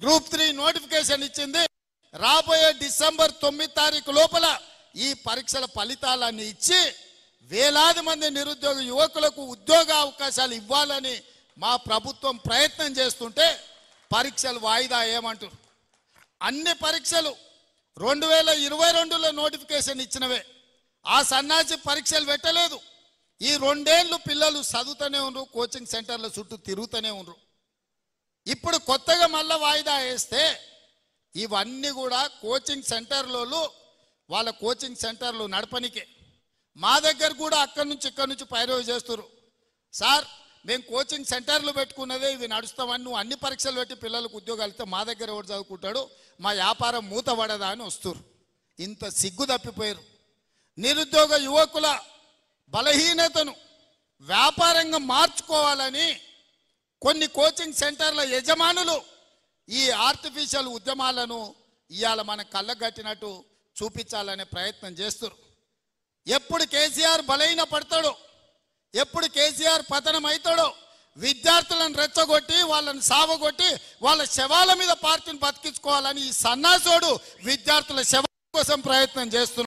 group three notification ఇచ్చింది రాబోయే December తొమ్మిది తారీఖు లోపల ఈ పరీక్షల ఫలితాలన్నీ ఇచ్చి వేలాది మంది నిరుద్యోగ యువకులకు ఉద్యోగ అవకాశాలు ఇవ్వాలని మా ప్రభుత్వం ప్రయత్నం చేస్తుంటే పరీక్షలు వాయిదా ఏమంటారు అన్ని పరీక్షలు రెండు వేల ఇరవై రెండులో నోటిఫికేషన్ ఇచ్చినవే ఆ సన్నాసి పరీక్షలు పెట్టలేదు ఈ రెండేళ్లు పిల్లలు చదువుతూనే ఉన్నారు కోచింగ్ సెంటర్ల చుట్టూ తిరుగుతూనే ఉన్నారు ఇప్పుడు కొత్తగా మళ్ళా వాయిదా వేస్తే ఇవన్నీ కూడా కోచింగ్ సెంటర్లలో వాళ్ళ కోచింగ్ సెంటర్లు నడపనికే మా దగ్గర కూడా అక్కడి నుంచి ఇక్కడి నుంచి పైరవి చేస్తారు సార్ మేము కోచింగ్ సెంటర్లు పెట్టుకున్నదే ఇవి నడుస్తామని నువ్వు అన్ని పరీక్షలు పెట్టి పిల్లలకు ఉద్యోగాలు ఇస్తే మా దగ్గర ఎవరు చదువుకుంటాడు మా వ్యాపారం మూతపడదా అని వస్తారు ఇంత సిగ్గు తప్పిపోయారు నిరుద్యోగ యువకుల బలహీనతను వ్యాపారంగా మార్చుకోవాలని కొన్ని కోచింగ్ సెంటర్ల యజమానులు ఈ ఆర్టిఫిషియల్ ఉద్యమాలను ఇవాళ మన కళ్ళగట్టినట్టు చూపించాలనే ప్రయత్నం చేస్తారు ఎప్పుడు కేసీఆర్ బలహీన పడతాడో ఎప్పుడు కేసీఆర్ పతనం అవుతాడో విద్యార్థులను రెచ్చగొట్టి వాళ్ళని సావగొట్టి వాళ్ళ శవాల మీద పార్టీని బతికించుకోవాలని ఈ సన్నాసోడు విద్యార్థుల శవం కోసం ప్రయత్నం చేస్తున్నాడు